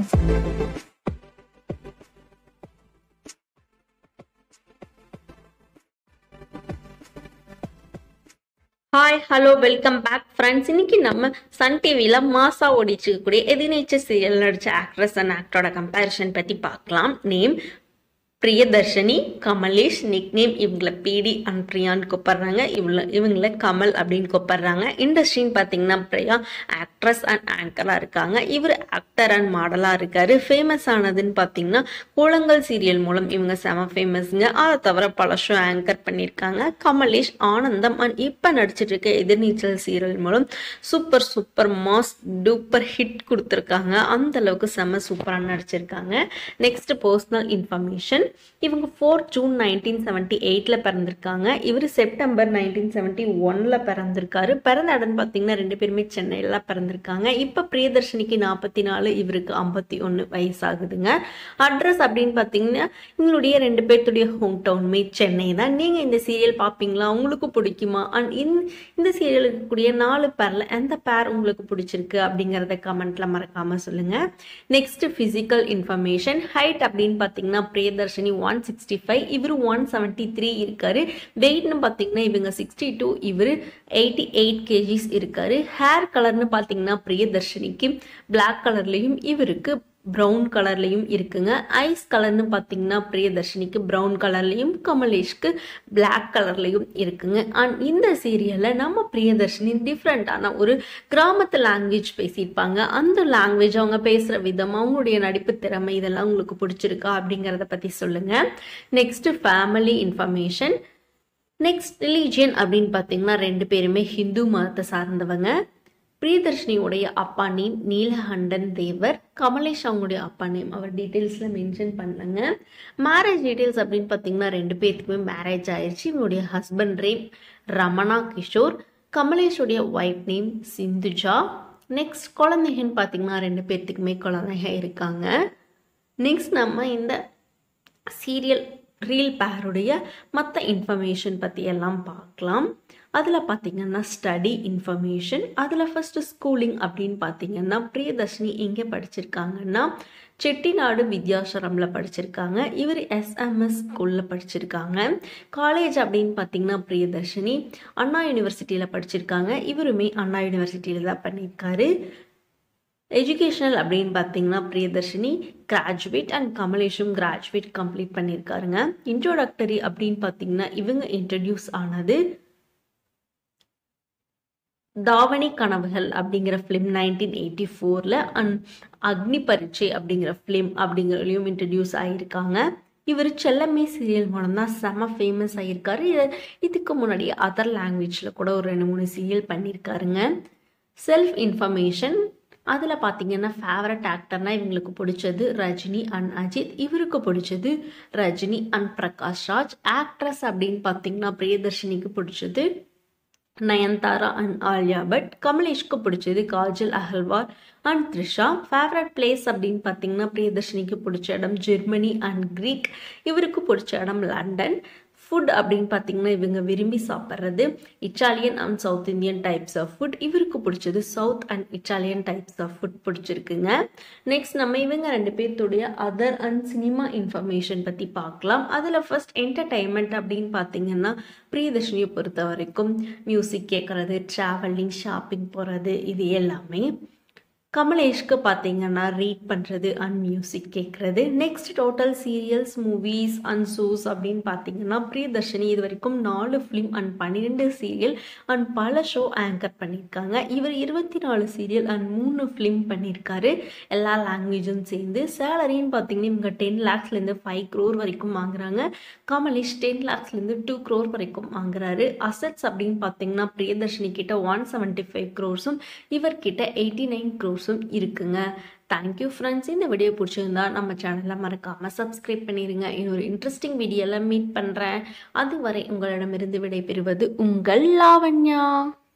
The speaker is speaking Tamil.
hi hello welcome back friends இன்னைக்கு நம்ம சன் டிவியில் மாசா ஓடிச்சுக்கக்கூடிய எதிர்நீச்சல் சீரியல் நடிச்ச ஆக்ட்ரஸ் அண்ட் ஆக்டரோட கம்பேரிஷன் பற்றி பார்க்கலாம் name Priyadarshini Kamalesh nick name இவங்கள பிடி அண்ட் பிரியான்னு கூப்பிடுறாங்க இவங்கள இவங்கள கமல் அப்படின்னு கூப்பிடுறாங்க இண்டஸ்ட்ரின்னு பார்த்தீங்கன்னா பிரியா ஆக்ட்ரஸ் அண்ட் ஆங்கராக இருக்காங்க இவர் ஆக்டர் அண்ட் மாடலாக இருக்காரு ஃபேமஸ் ஆனதுன்னு பார்த்தீங்கன்னா கூழங்கல் சீரியல் மூலம் இவங்க செம ஃபேமஸ்ங்க அதை தவிர பல ஷோ ஆங்கர் பண்ணியிருக்காங்க கமலேஷ் ஆனந்தம் அண்ட் இப்போ நடிச்சிட்டு இருக்க எதிர்நீச்சல் சீரியல் மூலம் super super mass duper hit கொடுத்துருக்காங்க அந்த அளவுக்கு செம சூப்பராக நடிச்சிருக்காங்க நெக்ஸ்ட் பர்சனல் இன்ஃபர்மேஷன் இவங்க ஃபோர் ஜூன் நைன்டீன் செவன்ட்டி எயிட்டில் பிறந்திருக்காங்க இவர் செப்டம்பர் நைன்டீன் செவன்ட்டி ஒனில் பிறந்திருக்காரு பிறந்த இடம் பார்த்தீங்கன்னா ரெண்டு பேருமே சென்னையில் பிறந்திருக்காங்க இப்போ பிரியதர்ஷினிக்கு நாற்பத்தி நாலு இவருக்கு ஐம்பத்தி ஒன்று வயசாகுதுங்க அட்ரஸ் அப்படின்னு பார்த்தீங்கன்னா இவங்களுடைய ரெண்டு பேர்த்துடைய ஹோம் டவுனுமே சென்னை தான் நீங்கள் இந்த சீரியல் பார்ப்பீங்களா உங்களுக்கு பிடிக்குமா அண்ட் இந்த இந்த சீரியல் இருக்கக்கூடிய நாலு பேரில் எந்த பேர் உங்களுக்கு பிடிச்சிருக்கு அப்படிங்கிறத கமெண்ட்டில் மறக்காமல் சொல்லுங்கள் நெக்ஸ்ட் ஃபிசிக்கல் இன்ஃபர்மேஷன் ஹைட் அப்படின்னு பார்த்தீங்கன்னா பிரியதர்ஷினி ஒன் சிக்ஸ்டி ஃபைவ் இவர் ஒன் செவன்ட்டி த்ரீ இருக்காரு வெயிட்னு பார்த்தீங்கன்னா இவங்க சிக்ஸ்டி டூ இவர் எயிட்டி எயிட் கேஜிஸ் இருக்காரு ஹேர் கலர்னு பார்த்தீங்கன்னா பிரியதர்ஷினிக்கு பிளாக் கலர்லேயும் இவருக்கு ப்ரௌன் கலர்லையும் இருக்குங்க ஐஸ் கலர்னு பார்த்தீங்கன்னா பிரியதர்ஷினிக்கு ப்ரௌன் கலர்லையும் கமலேஷ்க்கு பிளாக் கலர்லையும் இருக்குங்க அண்ட் இந்த சீரியலில் நம்ம பிரியதர்ஷினி டிஃப்ரெண்ட்டான ஒரு கிராமத்து லாங்குவேஜ் பேசியிருப்பாங்க அந்த லாங்குவேஜ் அவங்க பேசுகிற விதம் அவங்களுடைய நடிப்பு திறமை இதெல்லாம் உங்களுக்கு பிடிச்சிருக்கா அப்படிங்கிறத பற்றி சொல்லுங்கள் next family information next religion அப்படின்னு பார்த்தீங்கன்னா ரெண்டு பேருமே ஹிந்து மதத்தை சார்ந்தவங்க பிரியதர்ஷினியுடைய அப்பா நேம் நீலகண்டன் தேவர் கமலேஷ் அவங்களுடைய அப்பா நேம் அவர் டீட்டெயில்ஸில் மென்ஷன் பண்ணலங்க மேரேஜ் டீட்டெயில்ஸ் அப்படின்னு பார்த்தீங்கன்னா ரெண்டு பேர்த்துக்குமே மேரேஜ் ஆயிடுச்சு இவங்களுடைய ஹஸ்பண்ட் நேம் ரமணா கிஷோர் கமலேஷுடைய ஒய்ஃப் நேம் சிந்துஜா நெக்ஸ்ட் குழந்தைகன்னு பார்த்தீங்கன்னா ரெண்டு பேர்த்துக்குமே குழந்தைங்க இருக்காங்க நெக்ஸ்ட் நம்ம இந்த சீரியல் ரீல் பேருடைய மற்ற இன்ஃபர்மேஷன் பற்றி எல்லாம் பார்க்கலாம் அதில் பார்த்தீங்கன்னா ஸ்டடி இன்ஃபர்மேஷன் அதில் ஃபஸ்ட்டு ஸ்கூலிங் அப்படின்னு பார்த்தீங்கன்னா பிரியதர்ஷினி எங்கே படிச்சிருக்காங்கன்னா செட்டிநாடு வித்யாசரமில் படிச்சிருக்காங்க இவர் எஸ்எம்எஸ் ஸ்கூலில் படிச்சிருக்காங்க காலேஜ் அப்படின்னு பார்த்தீங்கன்னா பிரியதர்ஷினி அண்ணா யூனிவர்சிட்டியில் படிச்சிருக்காங்க இவருமே அண்ணா யூனிவர்சிட்டியில் தான் பண்ணியிருக்காரு எஜுகேஷனல் அப்படின்னு பார்த்தீங்கன்னா பிரியதர்ஷினி கிராஜுவேட் அண்ட் கமலேஷும் கிராஜுவேட் கம்ப்ளீட் பண்ணியிருக்காருங்க இன்ட்ரோடக்டரி அப்படின்னு பார்த்தீங்கன்னா இவங்க இன்ட்ரடியூஸ் ஆனது தாவணி கனவுகள் அப்படிங்கிற ஃபிலிம் நைன்டீன் எயிட்டி ஃபோரில் அண்ட் அக்னி பரீட்சை அப்படிங்கிற ஃபிலிம் அப்படிங்கிறதுலையும் இன்ட்ரடியூஸ் ஆகியிருக்காங்க இவர் செல்லமே சீரியல் மூலம் தான் செம ஃபேமஸ் ஆகியிருக்காரு இது இதுக்கு முன்னாடி அதர் லாங்குவேஜில் கூட ஒரு ரெண்டு மூணு சீரியல் பண்ணியிருக்காருங்க செல்ஃப் இன்ஃபர்மேஷன் அதில் பார்த்தீங்கன்னா ஃபேவரட் ஆக்டர்னா இவங்களுக்கு பிடிச்சது ரஜினி அண்ட் அஜித் இவருக்கு பிடிச்சது ரஜினி அண்ட் பிரகாஷ் ராஜ் ஆக்ட்ரஸ் அப்படின்னு பார்த்தீங்கன்னா பிரியதர்ஷினிக்கு பிடிச்சது நயன்தாரா அண்ட் ஆலியா பட் கமலேஷ்க்கு பிடிச்சது Kajal Aggarwal and Trisha favourite place அப்படின்னு பார்த்தீங்கன்னா பிரியதர்ஷினிக்கு பிடிச்ச இடம் ஜெர்மனி அண்ட் கிரீக் இவருக்கு பிடிச்ச இடம் லண்டன் ஃபுட் அப்படின்னு பார்த்தீங்கன்னா இவங்க விரும்பி சாப்பிட்றது Italian and South Indian types of food இவருக்கு பிடிச்சது South and Italian types of food பிடிச்சிருக்குங்க நெக்ஸ்ட் நம்ம இவங்க ரெண்டு பேர்த்துடைய அதர் அண்ட் சினிமா இன்ஃபர்மேஷன் பற்றி பார்க்கலாம் அதில் ஃபர்ஸ்ட் என்டர்டைன்மெண்ட் அப்படின்னு பார்த்தீங்கன்னா பிரியதர்ஷினியை பொறுத்த வரைக்கும் மியூசிக் கேட்குறது ட்ராவலிங் ஷாப்பிங் போகிறது இது எல்லாமே கமலேஷ்க்கு பார்த்தீங்கன்னா ரீட் பண்ணுறது அண்ட் மியூசிக் கேட்குறது next total serials movies and shows அப்படின்னு பார்த்தீங்கன்னா பிரியதர்ஷினி இது வரைக்கும் நாலு ஃபிலிம் அண்ட் பன்னிரெண்டு சீரியல் அண்ட் பல ஷோ ஆங்கர் பண்ணியிருக்காங்க இவர் இருபத்தி நாலு சீரியல் அண்ட் மூணு ஃபிலிம் பண்ணியிருக்காரு எல்லா லாங்குவேஜும் சேர்ந்து சேலரின்னு பார்த்தீங்கன்னா இவங்க டென் லேக்ஸ்லேருந்து ஃபைவ் க்ரோர் வரைக்கும் வாங்குறாங்க கமலேஷ் டென் லேக்ஸ்லேருந்து டூ க்ரோர் வரைக்கும் வாங்குறாரு அசட்ஸ் அப்படின்னு பார்த்தீங்கன்னா பிரியதர்ஷினி கிட்ட ஒன் செவன்ட்டி ஃபைவ் க்ரோர்ஸும் இவர்கிட்ட எயிட்டி நைன் க்ரோர்ஸும் இருக்குங்க தேங்க்யூ ஃப்ரெண்ட்ஸ் இந்த வீடியோ பிடிச்சிருந்தா நம்ம சேனலை மறக்காமல் சப்ஸ்கிரைப் பண்ணிடுங்க இன்னொரு இன்ட்ரெஸ்டிங் வீடியோவில் மீட் பண்ணுறேன் அதுவரை உங்களிடமிருந்து விடைபெறுவது உங்கள் லாவண்யா